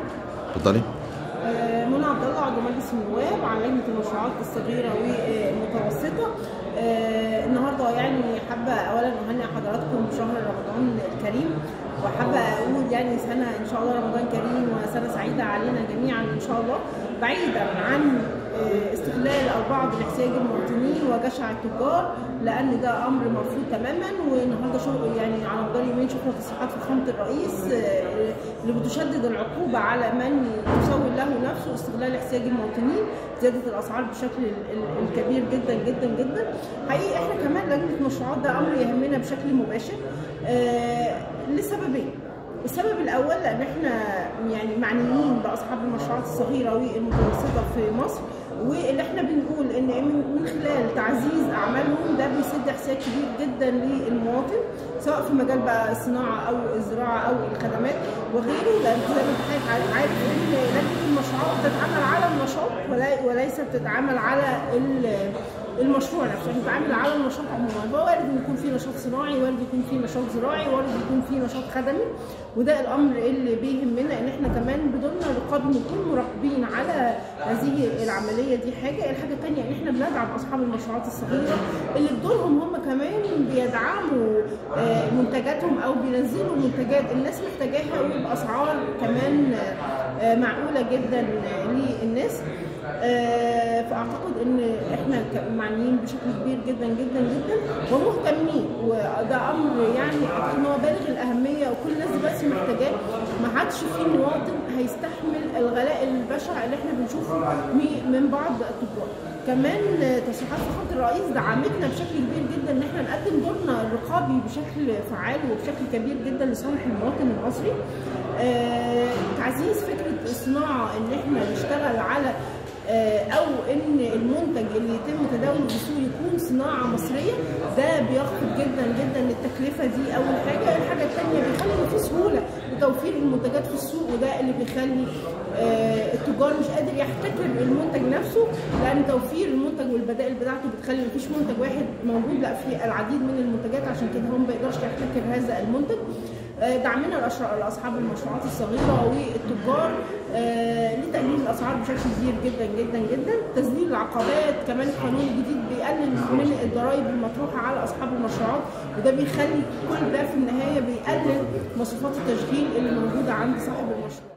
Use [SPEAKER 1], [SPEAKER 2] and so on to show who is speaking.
[SPEAKER 1] اتفضلي
[SPEAKER 2] آه، منى عبد الله عضو مجلس النواب عن لجنه المشروعات الصغيره والمتوسطه آه، النهارده يعني حابه اولا اهنئ حضراتكم بشهر رمضان الكريم وحابه اقول يعني سنه ان شاء الله رمضان كريم وسنه سعيده علينا جميعا ان شاء الله بعيدا عن آه، استغلال او بعض الاحتياج المواطنين وجشع التجار لان ده امر مرفوض تماما والنهارده شغل يعني على مدار يومين شفنا تصريحات فخامه الرئيس آه، اللي بتشدد العقوبه على من يسول له نفسه استغلال احتياج المواطنين زياده الاسعار بشكل ال- ال- الكبير جدا جدا جدا حقيقي احنا كمان لجنه المشروعات ده امر يهمنا بشكل مباشر آه، لسببين السبب الاول لان احنا يعني معنيين باصحاب المشروعات الصغيره والمتوسطه في مصر واللي احنا بنقول ان من من خلال تعزيز اعمالهم ده بيسد احتياج كبير جدا للمواطن سواء في مجال بقى الصناعه او الزراعه او الخدمات وغيره لان زي ما انت حضرتك عارف عارف ان لجنه المشروعات بتتعامل على النشاط ولا- وليس بتتعامل على ال- المشروع نفسه احنا بنتعامل على النشاط عموما فوارد ان يكون في نشاط صناعي وارد يكون في نشاط زراعي وارد يكون في نشاط خدمي وده الامر اللي بيهمنا ان احنا كمان بدورنا الرقابي نكون مراقبين على هذه العمليه دي حاجه الحاجه الثانيه ان احنا بندعم اصحاب المشروعات الصغيره اللي بدورهم هم كمان بيدعموا آه، منتجاتهم او بينزلوا منتجات الناس محتاجاها وباسعار كمان آه، آه، معقوله جدا للناس آه، فاعتقد ان احنا ك- معنيين بشكل كبير جدا جدا جدا ومهتمين وده امر يعني اعتقد ان هو بالغ الاهميه وكل الناس دلوقتي محتاجاه ما عادش في مواطن هيستحمل الغلاء البشع اللي احنا بنشوفه مي- من بعض التجار كمان آه، تصريحات فخامه الرئيس دعمتنا بشكل كبير جدا ان احنا نقدم دورنا الرقابي بشكل فعال وبشكل كبير جدا لصالح المواطن المصري آه، تعزيز فكره الصناعه ان احنا نشتغل على آه، او ان المنتج اللي يتم تداوله بسوق يكون صناعه مصريه ده بيخفض جدا جدا التكلفه دي اول حاجه الحاجه الثانيه بيخلي إن في سهوله لتوفير المنتجات في السوق وده اللي بيخلي آه، التجار مش قادر يحتكر المنتج نفسه لان توفير المنتج والبدائل بتاعته بتخلي مفيش منتج واحد موجود لا في العديد من المنتجات عشان كده هو ما بيقدرش يحتكر هذا المنتج آه، دعمنا الأشر- لاصحاب المشروعات الصغيره والتجار آه، لتقليل الاسعار بشكل كبير جدا جدا جدا تذليل العقبات كمان القانون الجديد بيقلل من الضرائب المطروحه على اصحاب المشروعات وده بيخلي كل ده في النهايه بيقلل مصروفات التشغيل اللي موجوده عند صاحب المشروع